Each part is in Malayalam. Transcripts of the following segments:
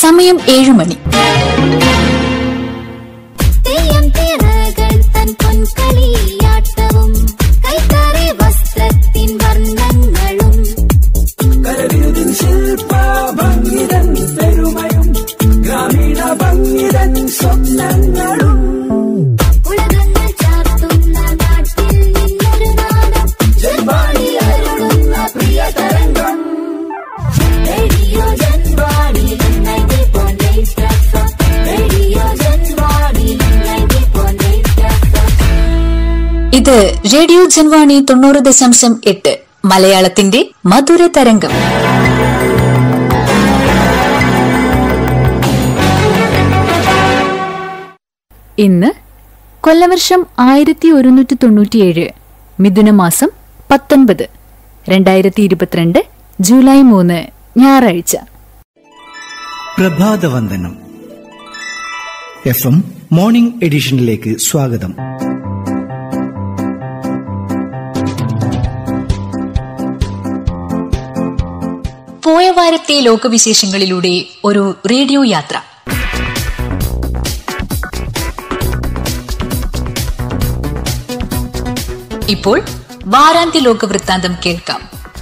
സമയം ഏഴ് മണി തെയ്യം തിറകൾ തൻ പൊൻകളിയാട്ടവും കൈത്തറി വസ്ത്രത്തിൻ വർണ്ണങ്ങളും കരവിരുതിൻ ശില്പ ഭംഗിതൻ പെരുമയും ഗ്രാമീണ ഭംഗിതൻ സ്വപ്നങ്ങളും ഉലകങ്ങൾ ചാർത്തുന്ന നാട്ടിൽ നിന്നൊരു നാദം ജൻവാണി അരുളുന്ന പ്രിയ തരംഗം radio Janvani 90.8 FM. Radio Janvani 90.8 FM. ഇത് റേഡിയോ ജൻവാണി തൊണ്ണൂറ് ദശാംശം എട്ട് മലയാളത്തിന്റെ മധുര തരംഗം ഇന്ന് കൊല്ലവർഷം ആയിരത്തി ഒരുന്നൂറ്റി തൊണ്ണൂറ്റിയേഴ് മിഥുനമാസം പത്തൊൻപത് രണ്ടായിരത്തി ഇരുപത്തിരണ്ട് ജൂലൈ മൂന്ന് ഞായറാഴ്ച പ്രഭാതവന്ദനം എഫ് എം മോർണിംഗ് എഡിഷനിലേക്ക് സ്വാഗതം പോയ വാരത്തെ ലോകവിശേഷങ്ങളിലൂടെ ഒരു റേഡിയോ യാത്ര ഇപ്പോൾ വാരാന്ത്യ ലോക വൃത്താന്തം കേൾക്കാം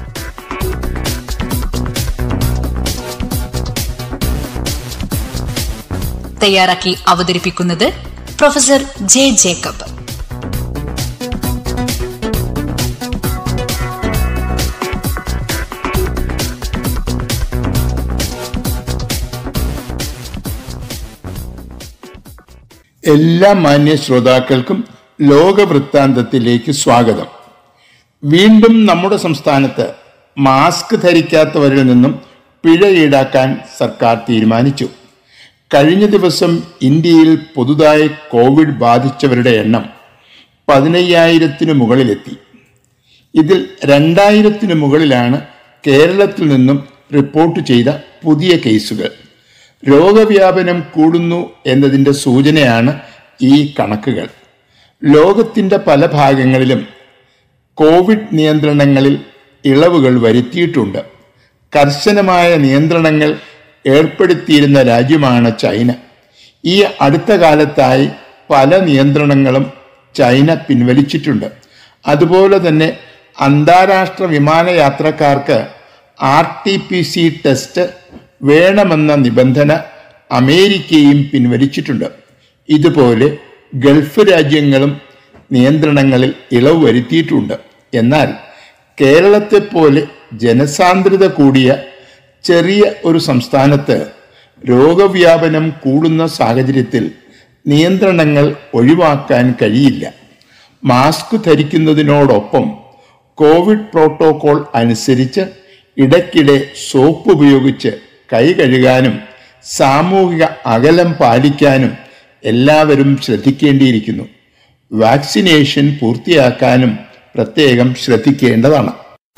തയ്യാറാക്കി അവതരിപ്പിക്കുന്നത് പ്രൊഫസർ ജെ ജേക്കബ് എല്ലാ മാന്യ ശ്രോതാക്കൾക്കും ലോകവൃത്താന്തത്തിലേക്ക് സ്വാഗതം വീണ്ടും നമ്മുടെ സംസ്ഥാനത്ത് മാസ്ക് ധരിക്കാത്തവരിൽ നിന്നും പിഴ ഈടാക്കാൻ സർക്കാർ തീരുമാനിച്ചു കഴിഞ്ഞ ദിവസം ഇന്ത്യയിൽ പുതുതായി കോവിഡ് ബാധിച്ചവരുടെ എണ്ണം പതിനയ്യായിരത്തിനു മുകളിലെത്തി ഇതിൽ രണ്ടായിരത്തിനു മുകളിലാണ് കേരളത്തിൽ നിന്നും റിപ്പോർട്ട് ചെയ്ത പുതിയ കേസുകൾ രോഗവ്യാപനം കൂടുന്നു എന്നതിൻ്റെ സൂചനയാണ് ഈ കണക്കുകൾ ലോകത്തിൻ്റെ പല ഭാഗങ്ങളിലും കോവിഡ് നിയന്ത്രണങ്ങളിൽ ഇളവുകൾ വരുത്തിയിട്ടുണ്ട് കർശനമായ നിയന്ത്രണങ്ങൾ ഏർപ്പെടുത്തിയിരുന്ന രാജ്യമാണ് ചൈന ഈ അടുത്ത കാലത്തായി പല നിയന്ത്രണങ്ങളും ചൈന പിൻവലിച്ചിട്ടുണ്ട് അതുപോലെ തന്നെ അന്താരാഷ്ട്ര വിമാനയാത്രക്കാർക്ക് R T P C test വേണമെന്ന നിബന്ധന അമേരിക്കയും പിൻവലിച്ചിട്ടുണ്ട് ഇതുപോലെ ഗൾഫ് രാജ്യങ്ങളും നിയന്ത്രണങ്ങളിൽ ഇളവ് വരുത്തിയിട്ടുണ്ട് എന്നാൽ കേരളത്തെപ്പോലെ ജനസാന്ദ്രത കൂടിയ ചെറിയ ഒരു സംസ്ഥാനത്ത് രോഗവ്യാപനം കൂടുന്ന സാഹചര്യത്തിൽ നിയന്ത്രണങ്ങൾ ഒഴിവാക്കാൻ കഴിയില്ല മാസ്ക് ധരിക്കുന്നതിനോടൊപ്പം കോവിഡ് പ്രോട്ടോകോൾ അനുസരിച്ച് ഇടയ്ക്കിടെ സോപ്പ് ഉപയോഗിച്ച് കൈ കഴുകാനും സാമൂഹിക അകലം പാലിക്കാനും എല്ലാവരും ശ്രദ്ധിക്കേണ്ടിയിരിക്കുന്നു വാക്സിനേഷൻ പൂർത്തിയാക്കാനും പ്രത്യേകം ശ്രദ്ധിക്കേണ്ടതാണ്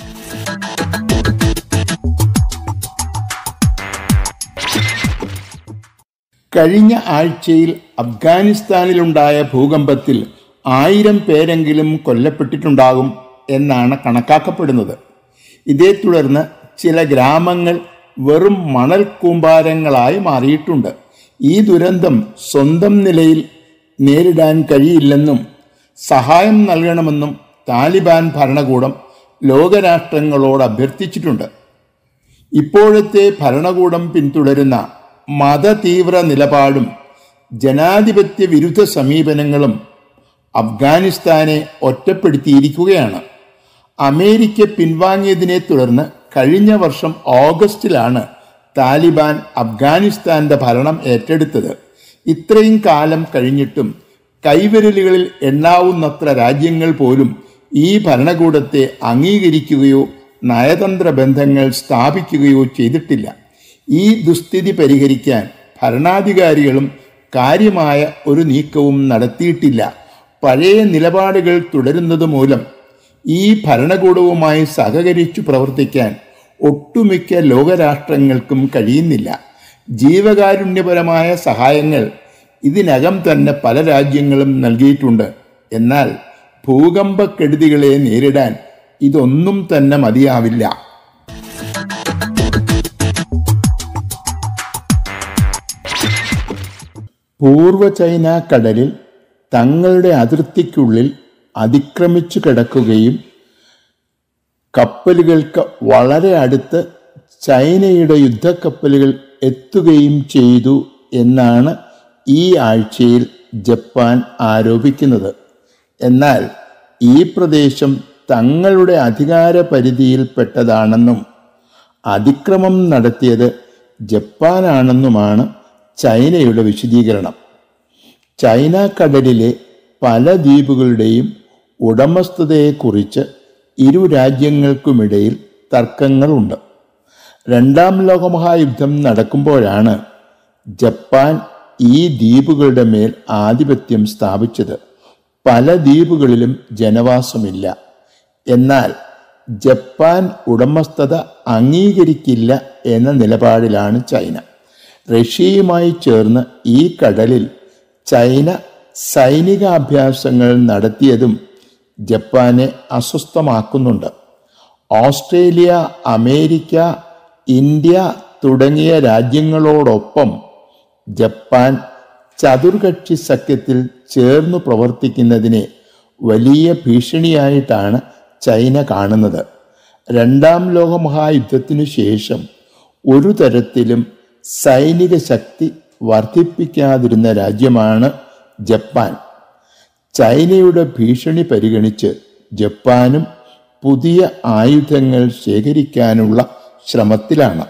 കഴിഞ്ഞ ആഴ്ചയിൽ അഫ്ഗാനിസ്ഥാനിലുണ്ടായ ഭൂകമ്പത്തിൽ ആയിരം പേരെങ്കിലും കൊല്ലപ്പെട്ടിട്ടുണ്ടാകും എന്നാണ് കണക്കാക്കപ്പെടുന്നത് ഇതേ തുടർന്ന് ചില ഗ്രാമങ്ങൾ വെറും മണൽ കൂമ്പാരങ്ങളായി മാറിയിട്ടുണ്ട് ഈ ദുരന്തം സ്വന്തം നിലയിൽ നേരിടാൻ കഴിയില്ലെന്നും സഹായം നൽകണമെന്നും താലിബാൻ ഭരണകൂടം ലോകരാഷ്ട്രങ്ങളോട് അഭ്യർത്ഥിച്ചിട്ടുണ്ട് ഇപ്പോഴത്തെ ഭരണകൂടം പിന്തുടരുന്ന മതതീവ്ര നിലപാടും ജനാധിപത്യ വിരുദ്ധ സമീപനങ്ങളും അഫ്ഗാനിസ്ഥാനെ ഒറ്റപ്പെടുത്തിയിരിക്കുകയാണ് അമേരിക്ക പിൻവാങ്ങിയതിനെ തുടർന്ന് കഴിഞ്ഞ വർഷം ഓഗസ്റ്റിലാണ് താലിബാൻ അഫ്ഗാനിസ്ഥാന്റെ ഭരണം ഏറ്റെടുത്തത് ഇത്രയും കാലം കഴിഞ്ഞിട്ടും കൈവിരലുകളിൽ എണ്ണാവുന്നത്ര രാജ്യങ്ങൾ പോലും ഈ ഭരണകൂടത്തെ അംഗീകരിക്കുകയോ നയതന്ത്ര ബന്ധങ്ങൾ സ്ഥാപിക്കുകയോ ചെയ്തിട്ടില്ല ഈ ദുസ്ഥിതി പരിഹരിക്കാൻ ഭരണാധികാരികളും കാര്യമായ ഒരു നീക്കവും നടത്തിയിട്ടില്ല പഴയ നിലപാടുകൾ തുടരുന്നത് മൂലം ഈ ഭരണകൂടവുമായി സഹകരിച്ചു പ്രവർത്തിക്കാൻ ഒട്ടുമിക്ക ലോകരാഷ്ട്രങ്ങൾക്കും കഴിയുന്നില്ല ജീവകാരുണ്യപരമായ സഹായങ്ങൾ ഇതിനകം തന്നെ പല രാജ്യങ്ങളും നൽകിയിട്ടുണ്ട് എന്നാൽ ഭൂകമ്പക്കെടുതികളെ നേരിടാൻ ഇതൊന്നും തന്നെ മതിയാവില്ല പൂർവ ചൈന കടലിൽ തങ്ങളുടെ അതിർത്തിക്കുള്ളിൽ അതിക്രമിച്ചു കിടക്കുകയും കപ്പലുകൾക്ക് വളരെ അടുത്ത് ചൈനയുടെ യുദ്ധക്കപ്പലുകൾ എത്തുകയും ചെയ്തു എന്നാണ് ഈ ആഴ്ചയിൽ ജപ്പാൻ ആരോപിക്കുന്നത് എന്നാൽ ഈ പ്രദേശം തങ്ങളുടെ അധികാര പരിധിയിൽപ്പെട്ടതാണെന്നും അതിക്രമം നടത്തിയത് ജപ്പാനാണെന്നുമാണ് ചൈനയുടെ വിശദീകരണം ചൈന കടലിലെ പല ദ്വീപുകളുടെയും ഉടമസ്ഥതയെക്കുറിച്ച് ഇരു രാജ്യങ്ങൾക്കുമിടയിൽ തർക്കങ്ങളുണ്ട് രണ്ടാം ലോകമഹായുദ്ധം നടക്കുമ്പോഴാണ് ജപ്പാൻ ഈ ദ്വീപുകളുടെ മേൽ ആധിപത്യം സ്ഥാപിച്ചത് പല ദ്വീപുകളിലും ജനവാസമില്ല എന്നാൽ ജപ്പാൻ ഉടമസ്ഥത അംഗീകരിക്കില്ല എന്ന നിലപാടിലാണ് ചൈന റഷ്യയുമായി ചേർന്ന് ഈ കടലിൽ ചൈന സൈനികാഭ്യാസങ്ങൾ നടത്തിയതും ജപ്പാനെ അസ്വസ്ഥമാക്കുന്നുണ്ട് ഓസ്ട്രേലിയ അമേരിക്ക ഇന്ത്യ തുടങ്ങിയ രാജ്യങ്ങളോടൊപ്പം ജപ്പാൻ ചതുർകക്ഷി സഖ്യത്തിൽ ചേർന്നു പ്രവർത്തിക്കുന്നതിനെ വലിയ ഭീഷണിയായിട്ടാണ് ചൈന കാണുന്നത് രണ്ടാം ലോകമഹായുദ്ധത്തിനു ശേഷം ഒരു തരത്തിലും സൈനിക ശക്തി വർദ്ധിപ്പിക്കാതിരുന്ന രാജ്യമാണ് ജപ്പാൻ ചൈനയുടെ ഭീഷണി പരിഗണിച്ച് ജപ്പാനും പുതിയ ആയുധങ്ങൾ ശേഖരിക്കാനുള്ള ശ്രമത്തിലാണ്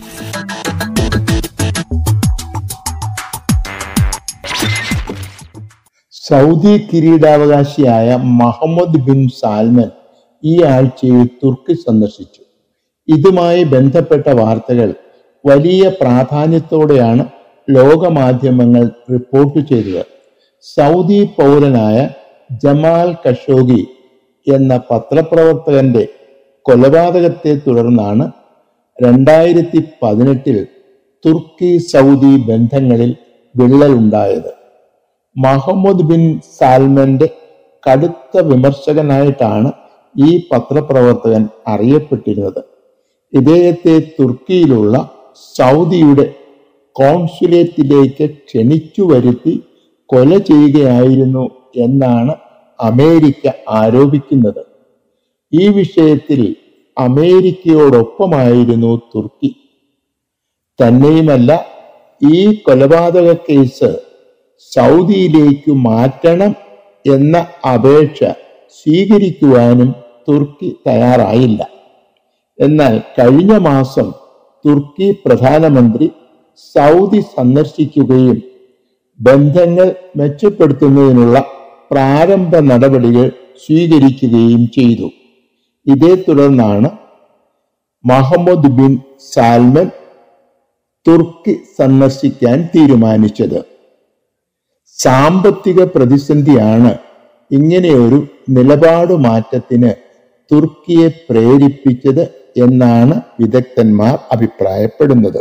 സൗദി കിരീടാവകാശിയായ മുഹമ്മദ് ബിൻ സാൽമൻ ഈ ആഴ്ചയിൽ തുർക്കി സന്ദർശിച്ചു ഇതുമായി ബന്ധപ്പെട്ട വാർത്തകൾ വലിയ പ്രാധാന്യത്തോടെയാണ് ലോകമാധ്യമങ്ങൾ റിപ്പോർട്ട് ചെയ്തത് സൗദി പൗരനായ ജമാൽ കഷോഗി എന്ന പത്രപ്രവർത്തകന്റെ കൊലപാതകത്തെ തുടർന്നാണ് രണ്ടായിരത്തി പതിനെട്ടിൽ തുർക്കി സൗദി ബന്ധങ്ങളിൽ വിള്ളലുണ്ടായത് മുഹമ്മദ് ബിൻ സാൽമന്റെ കടുത്ത വിമർശകനായിട്ടാണ് ഈ പത്രപ്രവർത്തകൻ അറിയപ്പെട്ടിരുന്നത് ഇദ്ദേഹത്തെ തുർക്കിയിലുള്ള സൗദിയുടെ കോൺസുലേറ്റിലേക്ക് ക്ഷണിച്ചു വരുത്തി കൊല ചെയ്യുകയായിരുന്നു എന്നാണ് അമേരിക്ക ആരോപിക്കുന്നത് ഈ വിഷയത്തിൽ അമേരിക്കയോടൊപ്പമായിരുന്നു തുർക്കി തന്നെയുമല്ല ഈ കൊലപാതക കേസ് സൗദിയിലേക്ക് മാറ്റണം എന്ന അപേക്ഷ സ്വീകരിക്കുവാനും തുർക്കി തയ്യാറായില്ല എന്നാൽ കഴിഞ്ഞ മാസം തുർക്കി പ്രധാനമന്ത്രി സൗദി സന്ദർശിക്കുകയും ബന്ധങ്ങൾ മെച്ചപ്പെടുത്തുന്നതിനുള്ള പ്രാരംഭ നടപടികൾ സ്വീകരിക്കുകയും ചെയ്തു ഇതേ തുടർന്നാണ് മുഹമ്മദ് ബിൻ സാൽമൻ തുർക്കി സന്ദർശിക്കാൻ തീരുമാനിച്ചത് സാമ്പത്തിക പ്രതിസന്ധിയാണ് ഇങ്ങനെയൊരു നിലപാട് മാറ്റത്തിന് തുർക്കിയെ പ്രേരിപ്പിച്ചത് എന്നാണ് വിദഗ്ധന്മാർ അഭിപ്രായപ്പെടുന്നത്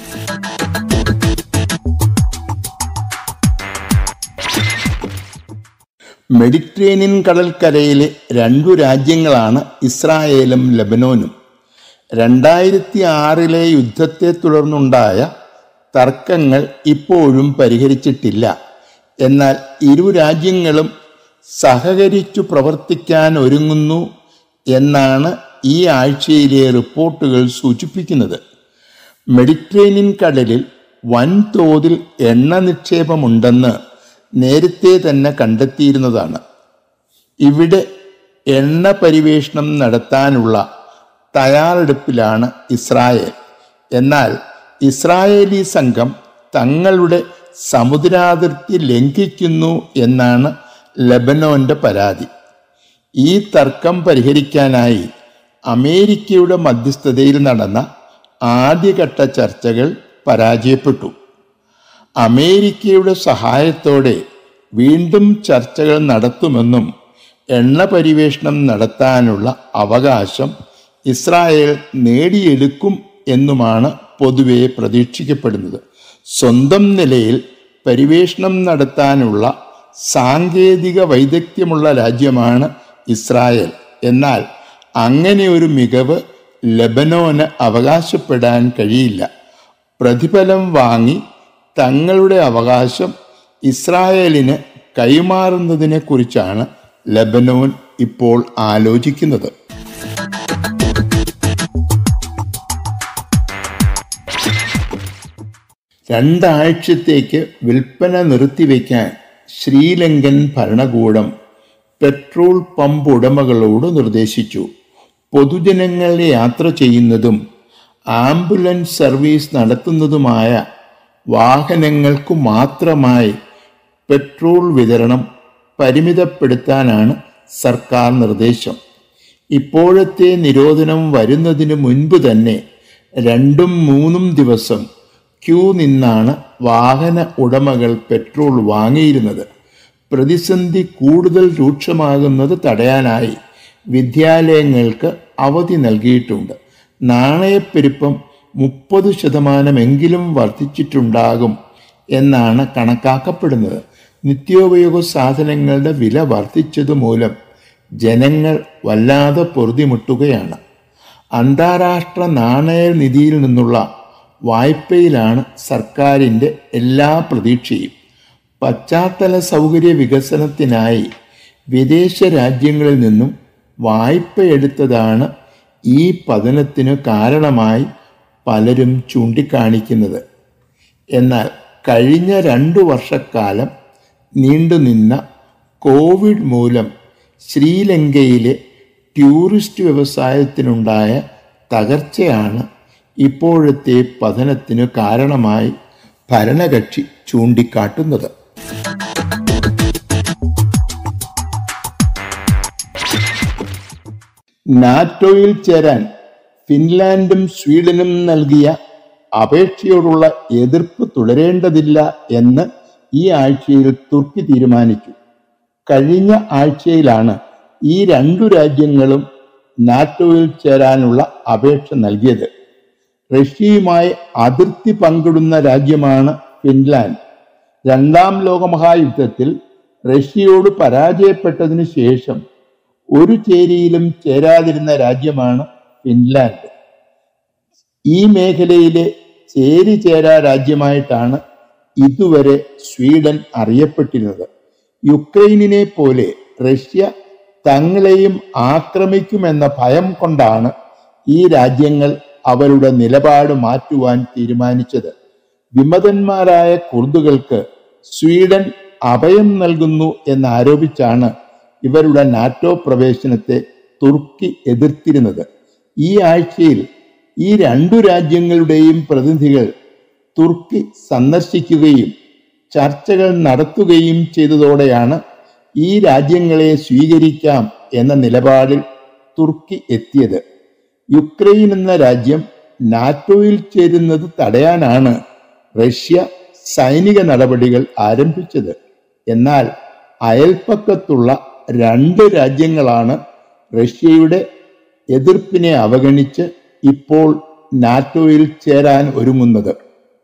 മെഡിറ്ററേനിയൻ കടൽക്കരയിലെ രണ്ടു രാജ്യങ്ങളാണ് ഇസ്രായേലും ലബനോനും രണ്ടായിരത്തി ആറിലെ യുദ്ധത്തെ തുടർന്നുണ്ടായ തർക്കങ്ങൾ ഇപ്പോഴും പരിഹരിച്ചിട്ടില്ല എന്നാൽ ഇരു രാജ്യങ്ങളും സഹകരിച്ചു പ്രവർത്തിക്കാൻ ഒരുങ്ങുന്നു എന്നാണ് ഈ ആഴ്ചയിലെ റിപ്പോർട്ടുകൾ സൂചിപ്പിക്കുന്നത് മെഡിറ്ററേനിയൻ കടലിൽ വൻതോതിൽ എണ്ണ നിക്ഷേപമുണ്ടെന്ന് നേരത്തെ തന്നെ കണ്ടെത്തിയിരുന്നതാണ് ഇവിടെ എണ്ണ പരിവേഷണം നടത്താനുള്ള തയ്യാറെടുപ്പിലാണ് ഇസ്രായേൽ എന്നാൽ ഇസ്രായേലി സംഘം തങ്ങളുടെ സമുദ്രാതിർത്തി ലംഘിക്കുന്നു എന്നാണ് ലബനോന്റെ പരാതി ഈ തർക്കം പരിഹരിക്കാനായി അമേരിക്കയുടെ മധ്യസ്ഥതയിൽ നടന്ന ആദ്യഘട്ട ചർച്ചകൾ പരാജയപ്പെട്ടു അമേരിക്കയുടെ സഹായത്തോടെ വീണ്ടും ചർച്ചകൾ നടത്തുമെന്നും എണ്ണ പരിവേഷണം നടത്താനുള്ള അവകാശം ഇസ്രായേൽ നേടിയെടുക്കും എന്നുമാണ് പൊതുവെ പ്രതീക്ഷിക്കപ്പെടുന്നത് സ്വന്തം നിലയിൽ പരിവേഷണം നടത്താനുള്ള സാങ്കേതിക വൈദഗ്ധ്യമുള്ള രാജ്യമാണ് ഇസ്രായേൽ എന്നാൽ അങ്ങനെ ഒരു മികവ് ലബനോന് അവകാശപ്പെടാൻ കഴിയില്ല പ്രതിഫലം വാങ്ങി തങ്ങളുടെ അവകാശം ഇസ്രായേലിന് കൈമാറുന്നതിനെക്കുറിച്ചാണ് ലബനോൻ ഇപ്പോൾ ആലോചിക്കുന്നത് രണ്ടാഴ്ചത്തേക്ക് വിൽപ്പന നിർത്തിവെക്കാൻ ശ്രീലങ്കൻ ഭരണകൂടം പെട്രോൾ പമ്പ് ഉടമകളോട് നിർദ്ദേശിച്ചു പൊതുജനങ്ങൾ യാത്ര ചെയ്യുന്നതും ആംബുലൻസ് സർവീസ് നടത്തുന്നതുമായ വാഹനങ്ങൾക്കു മാത്രമായി പെട്രോൾ വിതരണം പരിമിതപ്പെടുത്താനാണ് സർക്കാർ നിർദ്ദേശം ഇപ്പോഴത്തെ നിരോധനം വരുന്നതിന് മുൻപ് തന്നെ രണ്ടും മൂന്നും ദിവസം ക്യൂ നിന്നാണ് വാഹന ഉടമകൾ പെട്രോൾ വാങ്ങിയിരുന്നത് പ്രതിസന്ധി കൂടുതൽ രൂക്ഷമാകുന്നത് തടയാനായി വിദ്യാലയങ്ങൾക്ക് അവധി നൽകിയിട്ടുണ്ട് നാണയപ്പെരുപ്പം മുപ്പത് ശതമാനമെങ്കിലും വർദ്ധിച്ചിട്ടുണ്ടാകും എന്നാണ് കണക്കാക്കപ്പെടുന്നത് നിത്യോപയോഗ സാധനങ്ങളുടെ വില വർദ്ധിച്ചതുമൂലം ജനങ്ങൾ വല്ലാതെ പൊറുതിമുട്ടുകയാണ് അന്താരാഷ്ട്ര നാണയ നിധിയിൽ നിന്നുള്ള വായ്പയിലാണ് സർക്കാരിൻ്റെ എല്ലാ പ്രതീക്ഷയും പശ്ചാത്തല സൗകര്യ വികസനത്തിനായി വിദേശ രാജ്യങ്ങളിൽ നിന്നും വായ്പ എടുത്തതാണ് ഈ പതനത്തിന് കാരണമായി പലരും ചൂണ്ടിക്കാണിക്കുന്നത് എന്നാൽ കഴിഞ്ഞ രണ്ടു വർഷക്കാലം നീണ്ടുനിന്ന കോവിഡ് മൂലം ശ്രീലങ്കയിലെ ടൂറിസ്റ്റ് വ്യവസായത്തിനുണ്ടായ തകർച്ചയാണ് ഇപ്പോഴത്തെ പതനത്തിനു കാരണമായി ഭരണകക്ഷി ചൂണ്ടിക്കാട്ടുന്നത് നാറ്റോയിൽ ചേരാൻ ഫിൻലാൻഡും സ്വീഡനും നൽകിയ അപേക്ഷയോടുള്ള എതിർപ്പ് തുടരേണ്ടതില്ല എന്ന് ഈ ആഴ്ചയിൽ തുർക്കി തീരുമാനിച്ചു കഴിഞ്ഞ ആഴ്ചയിലാണ് ഈ രണ്ടു രാജ്യങ്ങളും നാറ്റോയിൽ ചേരാനുള്ള അപേക്ഷ നൽകിയത് റഷ്യയുമായി അതിർത്തി പങ്കിടുന്ന രാജ്യമാണ് ഫിൻലാൻഡ് രണ്ടാം ലോകമഹായുദ്ധത്തിൽ റഷ്യയോട് പരാജയപ്പെട്ടതിനു ശേഷം ഒരു ചേരിയിലും ചേരാതിരുന്ന രാജ്യമാണ് ഫിൻലാൻഡ് ഈ മേഖലയിലെ ചേരി ചേരാ രാജ്യമായിട്ടാണ് ഇതുവരെ സ്വീഡൻ അറിയപ്പെട്ടിരുന്നത് യുക്രൈനിനെ പോലെ റഷ്യ തങ്ങളെയും ആക്രമിക്കുമെന്ന ഭയം കൊണ്ടാണ് ഈ രാജ്യങ്ങൾ അവരുടെ നിലപാട് മാറ്റുവാൻ തീരുമാനിച്ചത് വിമതന്മാരായ കുർദുകൾക്ക് സ്വീഡൻ അഭയം നൽകുന്നു എന്നാരോപിച്ചാണ് ഇവരുടെ നാറ്റോ പ്രവേശനത്തെ തുർക്കി എതിർത്തിരുന്നത് ഈ ആഴ്ചയിൽ ഈ രണ്ടു രാജ്യങ്ങളുടെയും പ്രതിനിധികൾ തുർക്കി സന്ദർശിക്കുകയും ചർച്ചകൾ നടത്തുകയും ചെയ്തതോടെയാണ് ഈ രാജ്യങ്ങളെ സ്വീകരിക്കാം എന്ന നിലപാടിൽ തുർക്കി എത്തിയത് യുക്രൈൻ എന്ന രാജ്യം നാറ്റോയിൽ ചേരുന്നത് തടയാനാണ് റഷ്യ സൈനിക നടപടികൾ ആരംഭിച്ചത് എന്നാൽ അയൽപ്പക്കത്തുള്ള രണ്ട് രാജ്യങ്ങളാണ് റഷ്യയുടെ എതിർപ്പിനെ അവഗണിച്ച് ഇപ്പോൾ നാറ്റോയിൽ ചേരാൻ ഒരുങ്ങുന്നത്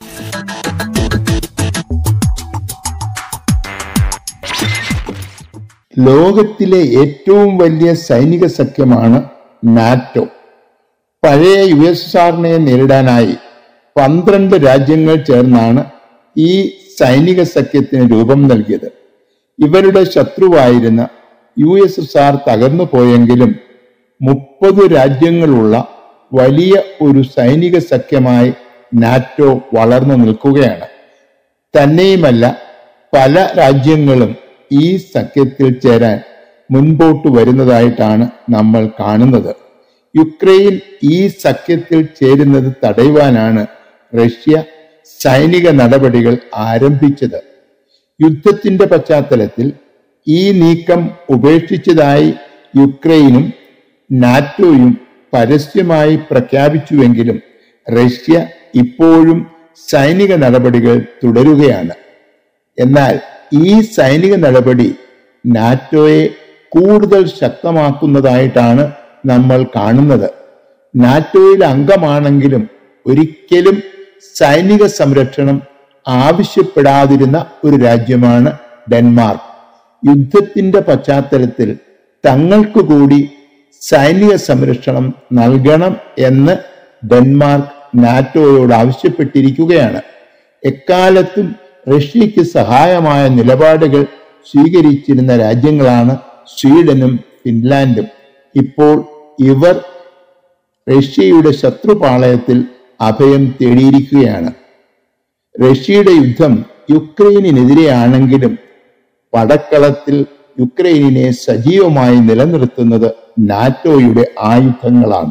ലോകത്തിലെ ഏറ്റവും വലിയ സൈനിക സഖ്യമാണ് നാറ്റോ പഴയ യു എസ് എസ് ആറിനെ നേരിടാനായി പന്ത്രണ്ട് രാജ്യങ്ങൾ ചേർന്നാണ് ഈ സൈനിക സഖ്യത്തിന് രൂപം നൽകിയത് ഇവരുടെ ശത്രുവായിരുന്ന യു എസ് എസ് ആർ തകർന്നു പോയെങ്കിലും മുപ്പത് രാജ്യങ്ങളുള്ള വലിയ ഒരു സൈനിക സഖ്യമായി നാറ്റോ വളർന്നു നിൽക്കുകയാണ് തന്നെയുമല്ല പല രാജ്യങ്ങളും ഈ സഖ്യത്തിൽ ചേരാൻ മുൻപോട്ട് വരുന്നതായിട്ടാണ് നമ്മൾ കാണുന്നത് യുക്രൈൻ ഈ സഖ്യത്തിൽ ചേരുന്നത് തടയുവാനാണ് റഷ്യ സൈനിക നടപടികൾ ആരംഭിച്ചത് യുദ്ധത്തിന്റെ പശ്ചാത്തലത്തിൽ ഈ നീക്കം ഉപേക്ഷിച്ചതായി യുക്രൈനും നാറ്റോയും പരസ്യമായി പ്രഖ്യാപിച്ചുവെങ്കിലും റഷ്യ ഇപ്പോഴും സൈനിക നടപടികൾ തുടരുകയാണ് എന്നാൽ ഈ സൈനിക നടപടി നാറ്റോയെ കൂടുതൽ ശക്തമാക്കുന്നതായിട്ടാണ് നമ്മൾ കാണുന്നത് നാറ്റോയിൽ അംഗമാണെങ്കിലും ഒരിക്കലും സൈനിക സംരക്ഷണം ആവശ്യപ്പെടാതിരുന്ന ഒരു രാജ്യമാണ് ഡെൻമാർക്ക് യുദ്ധത്തിന്റെ പശ്ചാത്തലത്തിൽ തങ്ങൾക്ക് കൂടി സൈനിക സംരക്ഷണം നൽകണം എന്ന് ഡെൻമാർക്ക് നാറ്റോയോട് ആവശ്യപ്പെട്ടിരിക്കുകയാണ് എക്കാലത്തും റഷ്യയ്ക്ക് സഹായമായ നിലപാടുകൾ സ്വീകരിച്ചിരുന്ന രാജ്യങ്ങളാണ് സ്വീഡനും ഫിൻലാൻഡും ഇപ്പോൾ ഇവർ റഷ്യയുടെ ശത്രുപാളയത്തിൽ അഭയം തേടിയിരിക്കുകയാണ് റഷ്യയുടെ യുദ്ധം യുക്രൈനിനെതിരെയാണെങ്കിലും പടക്കളത്തിൽ യുക്രൈനിനെ സജീവമായി നിലനിർത്തുന്നത് നാറ്റോയുടെ ആയുധങ്ങളാണ്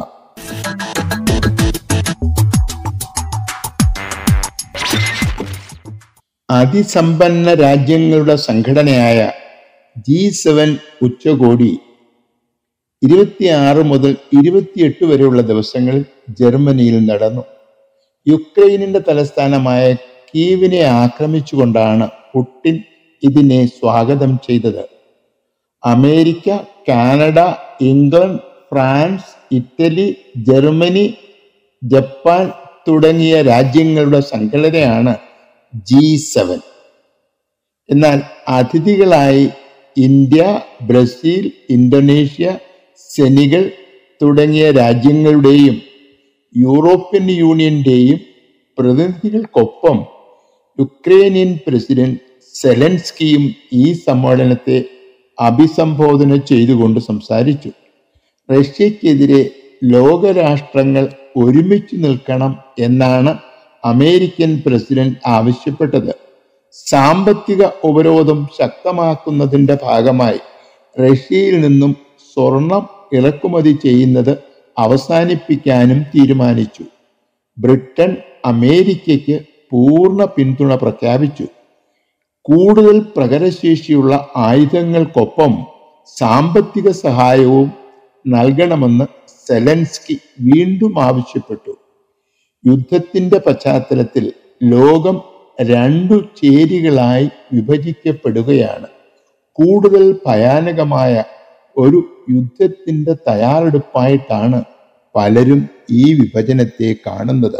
അതിസമ്പന്ന രാജ്യങ്ങളുടെ സംഘടനയായ ജി സെവൻ ഉച്ചകോടി ഇരുപത്തിയാറ് മുതൽ ഇരുപത്തിയെട്ട് വരെയുള്ള ദിവസങ്ങളിൽ ജർമ്മനിയിൽ നടന്നു യുക്രൈനിന്റെ തലസ്ഥാനമായ കീവിനെ ആക്രമിച്ചുകൊണ്ടാണ് പുടിൻ ഇതിനെ സ്വാഗതം ചെയ്തത് America Canada England France Italy Germany Japan തുടങ്ങിയ രാജ്യങ്ങളുടെ സംഘടനയാണ് ജി സെവൻ എന്നാൽ അതിഥികളായി ഇന്ത്യ ബ്രസീൽ ഇന്തോനേഷ്യ സെനികൾ തുടങ്ങിയ രാജ്യങ്ങളുടെയും യൂറോപ്യൻ യൂണിയന്റെയും പ്രതിനിധികൾക്കൊപ്പം യുക്രൈനിയൻ പ്രസിഡന്റ് സെലൻസ്കിയും ഈ സമ്മേളനത്തെ അഭിസംബോധന ചെയ്തുകൊണ്ട് സംസാരിച്ചു റഷ്യക്കെതിരെ ലോകരാഷ്ട്രങ്ങൾ ഒരുമിച്ച് നിൽക്കണം എന്നാണ് അമേരിക്കൻ പ്രസിഡന്റ് ആവശ്യപ്പെട്ടത് സാമ്പത്തിക ഉപരോധം ശക്തമാക്കുന്നതിന്റെ ഭാഗമായി റഷ്യയിൽ നിന്നും സ്വർണം ഇറക്കുമതി ചെയ്യുന്നത് അവസാനിപ്പിക്കാനും തീരുമാനിച്ചു ബ്രിട്ടൻ അമേരിക്കയ്ക്ക് പൂർണ്ണ പിന്തുണ പ്രഖ്യാപിച്ചു കൂടുതൽ പ്രകരശേഷിയുള്ള ആയുധങ്ങൾക്കൊപ്പം സാമ്പത്തിക സഹായവും നൽകണമെന്ന് സെലൻസ്കി വീണ്ടും ആവശ്യപ്പെട്ടു യുദ്ധത്തിന്റെ പശ്ചാത്തലത്തിൽ ലോകം രണ്ടു ചേരികളായി വിഭജിക്കപ്പെടുകയാണ് കൂടുതൽ ഭയാനകമായ ഒരു യുദ്ധത്തിന്റെ തയ്യാറെടുപ്പായിട്ടാണ് പലരും ഈ വിഭജനത്തെ കാണുന്നത്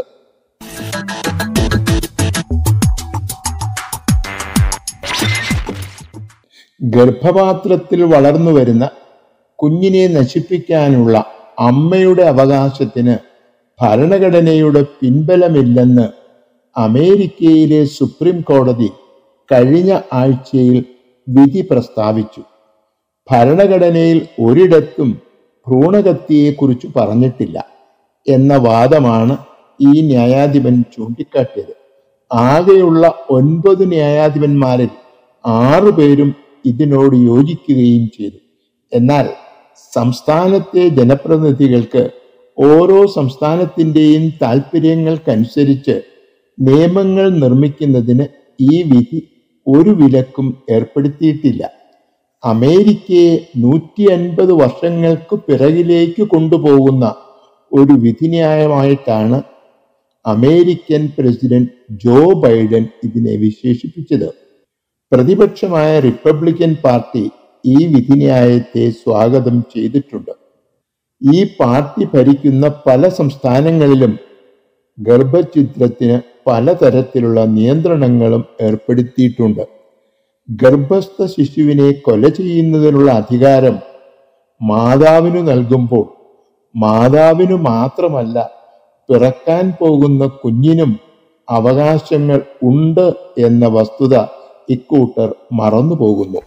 ഗർഭപാത്രത്തിൽ വളർന്നു വരുന്ന കുഞ്ഞിനെ നശിപ്പിക്കാനുള്ള അമ്മയുടെ അവകാശത്തിന് ഭരണഘടനയുടെ പിൻബലമില്ലെന്ന് അമേരിക്കയിലെ സുപ്രീം കോടതി കഴിഞ്ഞ ആഴ്ചയിൽ വിധി പ്രസ്താവിച്ചു ഭരണഘടനയിൽ ഒരിടത്തും ഭ്രൂണഹത്യയെക്കുറിച്ച് പറഞ്ഞിട്ടില്ല എന്ന വാദമാണ് ഈ ന്യായാധിപൻ ചൂണ്ടിക്കാട്ടിയത് ആകെയുള്ള ഒൻപത് ന്യായാധിപന്മാരിൽ ആറു പേരും ഇതിനോട് യോജിക്കുകയും ചെയ്തു എന്നാൽ സംസ്ഥാനത്തെ ജനപ്രതിനിധികൾക്ക് ഓരോ സംസ്ഥാനത്തിന്റെയും താല്പര്യങ്ങൾക്കനുസരിച്ച് നിയമങ്ങൾ നിർമ്മിക്കുന്നതിന് ഈ വിധി ഒരു വിലക്കും ഏർപ്പെടുത്തിയിട്ടില്ല അമേരിക്കയെ നൂറ്റി അൻപത് വർഷങ്ങൾക്ക് പിറകിലേക്ക് കൊണ്ടുപോകുന്ന ഒരു വിധിന്യായമായിട്ടാണ് അമേരിക്കൻ പ്രസിഡന്റ് ജോ ബൈഡൻ ഇതിനെ വിശേഷിപ്പിച്ചത് പ്രതിപക്ഷമായ റിപ്പബ്ലിക്കൻ പാർട്ടി ഈ വിധിന്യായത്തെ സ്വാഗതം ചെയ്തിട്ടുണ്ട് ഈ പാർട്ടി ഭരിക്കുന്ന പല സംസ്ഥാനങ്ങളിലും ഗർഭഛിദ്രത്തിന് പലതരത്തിലുള്ള നിയന്ത്രണങ്ങളും ഏർപ്പെടുത്തിയിട്ടുണ്ട് ഗർഭസ്ഥ ശിശുവിനെ കൊല ചെയ്യുന്നതിനുള്ള അധികാരം മാതാവിനു നൽകുമ്പോൾ മാതാവിനു മാത്രമല്ല പിറക്കാൻ പോകുന്ന കുഞ്ഞിനും അവകാശങ്ങൾ ഉണ്ട് എന്ന വസ്തുത ഇക്കൂട്ടർ മറന്നുപോകുന്നു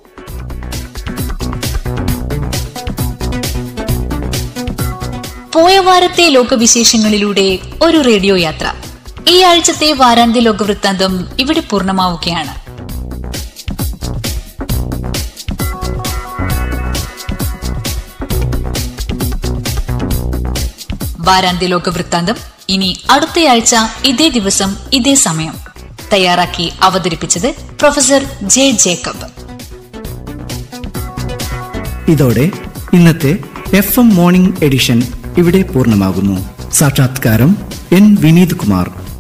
പോയ വാരത്തെ ലോകവിശേഷങ്ങളിലൂടെ ഒരു റേഡിയോ യാത്ര ഈ ആഴ്ചത്തെ വാരാന്ത്യ ലോകവൃത്താന്തം ഇവിടെ പൂർണ്ണമാവുകയാണ് വാരാന്ത്യ ലോകവൃത്താന്തം ഇനി അടുത്തയാഴ്ച ഇതേ ദിവസം ഇതേ സമയം തയ്യാറാക്കി അവതരിപ്പിച്ചത് പ്രൊഫസർ ജെ ജേക്കബ് ഇതോടെ ഇന്നത്തെ എഫ് എം മോർണിംഗ് എഡിഷൻ ഇവിടെ പൂർണ്ണമാകുന്നു സാക്ഷാത്കാരം എൻ വിനീത് കുമാർ